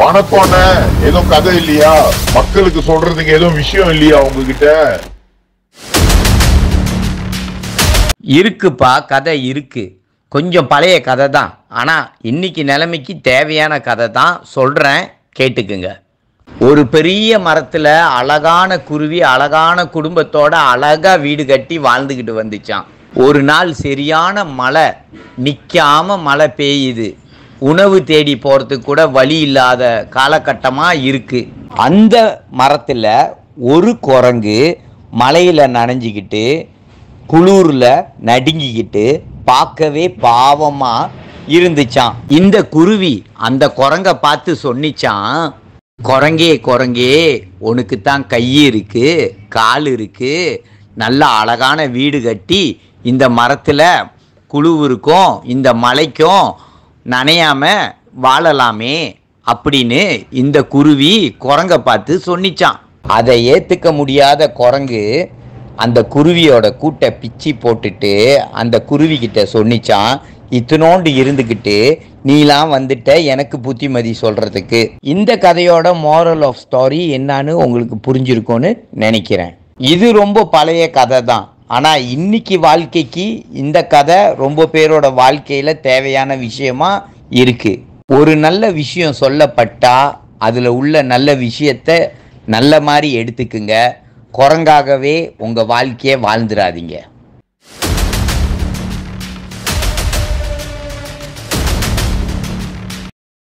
வானப்பான ஏதோ கதை இல்லையா மக்களுக்கு சொல்றதுக்கு ஏதோ விஷயம் இல்லையா உங்ககிட்ட இருக்குப்பா கதை இருக்கு கொஞ்சம் பழைய கதை தான் ஆனால் இன்னைக்கு நிலைமைக்கு தேவையான கதை தான் சொல்கிறேன் கேட்டுக்குங்க ஒரு பெரிய மரத்தில் அழகான குருவி அழகான குடும்பத்தோட அழகா வீடு கட்டி வாழ்ந்துக்கிட்டு வந்துச்சான் ஒரு நாள் சரியான மழை நிற்காம மழை பெய்யுது உணவு தேடி போகிறதுக்கு கூட வழி இல்லாத காலகட்டமாக இருக்கு அந்த மரத்தில் ஒரு குரங்கு மலையில் நனைஞ்சிக்கிட்டு குளூர்ல நடுங்கிக்கிட்டு பார்க்கவே பாவமா இருந்துச்சான் இந்த குருவி அந்த குரங்க பார்த்து சொன்னிச்சான் குரங்கே குரங்கே உனக்கு தான் கை இருக்கு கால் இருக்கு நல்ல அழகான வீடு கட்டி இந்த மரத்துல குழுவிற்கும் இந்த மலைக்கும் நனையாம வாழலாமே அப்படின்னு இந்த குருவி குரங்க பார்த்து சொன்னிச்சான் அதை ஏத்துக்க முடியாத குரங்கு அந்த குருவியோட கூட்டை பிச்சி போட்டுட்டு அந்த குருவி கிட்ட சொன்னிச்சான் இத்தினோண்டு இருந்துக்கிட்டு நீலாம் வந்துட்ட எனக்கு புத்திமதி சொல்றதுக்கு இந்த கதையோட moral ஆஃப் ஸ்டாரி என்னன்னு உங்களுக்கு புரிஞ்சிருக்கும்னு நினைக்கிறேன் இது ரொம்ப பழைய கதை தான் ஆனா இன்னைக்கு வாழ்க்கைக்கு இந்த கதை ரொம்ப பேரோட வாழ்க்கையில தேவையான விஷயமா இருக்கு ஒரு நல்ல விஷயம் சொல்லப்பட்டா அதுல உள்ள நல்ல விஷயத்த நல்ல மாதிரி எடுத்துக்குங்க குரங்காகவே உங்க வாழ்க்கையை வாழ்ந்துடாதீங்க